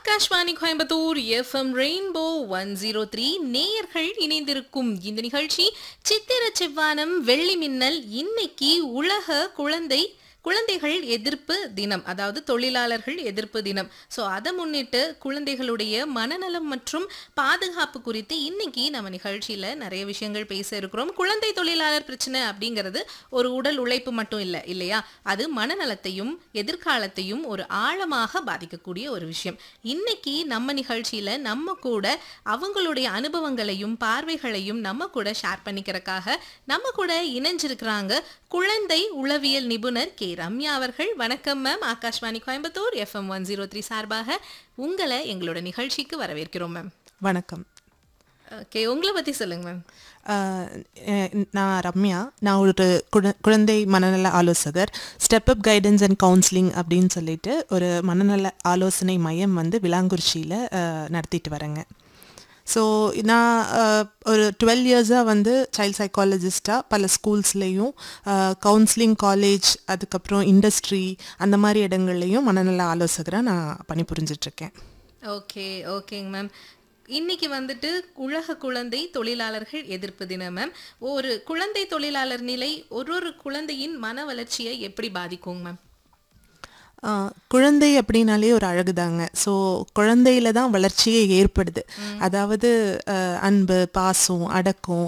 Akashvani Coimbatore FM rainbow one zero three நேயர்கள் இணைந்திருக்கும் இந்த நிகழ்ச்சி சித்திர செவ்வானம் வெள்ளி மின்னல் இன்னைக்கு உலக குழந்தை குழந்தைகள் எதிர்ப்பு தினம் அதாவது தொழிலாளர்கள் எதிர்ப்பு தினம் ஸோ அதை முன்னிட்டு குழந்தைகளுடைய மனநலம் மற்றும் பாதுகாப்பு குறித்து இன்னைக்கு நம்ம நிகழ்ச்சியில் நிறைய விஷயங்கள் பேச இருக்கிறோம் குழந்தை தொழிலாளர் பிரச்சனை அப்படிங்கிறது ஒரு உடல் உழைப்பு மட்டும் இல்லை இல்லையா அது மனநலத்தையும் எதிர்காலத்தையும் ஒரு ஆழமாக பாதிக்கக்கூடிய ஒரு விஷயம் இன்னைக்கு நம்ம நிகழ்ச்சியில் நம்ம கூட அவங்களுடைய அனுபவங்களையும் பார்வைகளையும் நம்ம கூட ஷேர் பண்ணிக்கிறக்காக நம்ம கூட இணைஞ்சிருக்கிறாங்க குழந்தை உளவியல் நிபுணர் கே ரம்யா அவர்கள் வணக்கம் ma'am Akashvani Coimbatore FM one zero three சார்பாக உங்களை எங்களோட நிகழ்ச்சிக்கு வரவேற்கிறோம் மேம் வணக்கம் ஓகே உங்களை பற்றி சொல்லுங்க மேம் அஹ், எ- நான் ரம்யா நான் ஒரு குழ- குழந்தை மனநல ஆலோசகர் step up guidance and counselling அப்படின்னு சொல்லிட்டு ஒரு மனநல ஆலோசனை மையம் வந்து விளாங்குறிச்சியில் நடத்திட்டு வரேங்க ஸோ நான் அஹ், ஒரு டுவெல் இயர்ஸாக வந்து சைல்ட் சைக்காலஜிஸ்டாக பல ஸ்கூல்ஸ்லேயும் கவுன்சிலிங் காலேஜ் அதுக்கப்புறம் இண்டஸ்ட்ரி அந்த மாதிரி இடங்கள்லையும் மனநல ஆலோசகராக நான் பணிபுரிஞ்சிட்ருக்கேன் ஓகே ஓகேங்க மேம் இன்னைக்கு வந்துட்டு உலக குழந்தை தொழிலாளர்கள் எதிர்ப்பு தினம் மேம் ஒரு குழந்தை தொழிலாளர் நிலை ஒரு ஒரு குழந்தையின் மன வளர்ச்சியை எப்படி பாதிக்குங்க மேம் ஆ, குழந்தை அப்படின்னாலே ஒரு அழகுதாங்க ஸோ குழந்தையில தான் வளர்ச்சியே ஏற்படுது அதாவது அஹ், அன்பு பாசம் அடக்கம்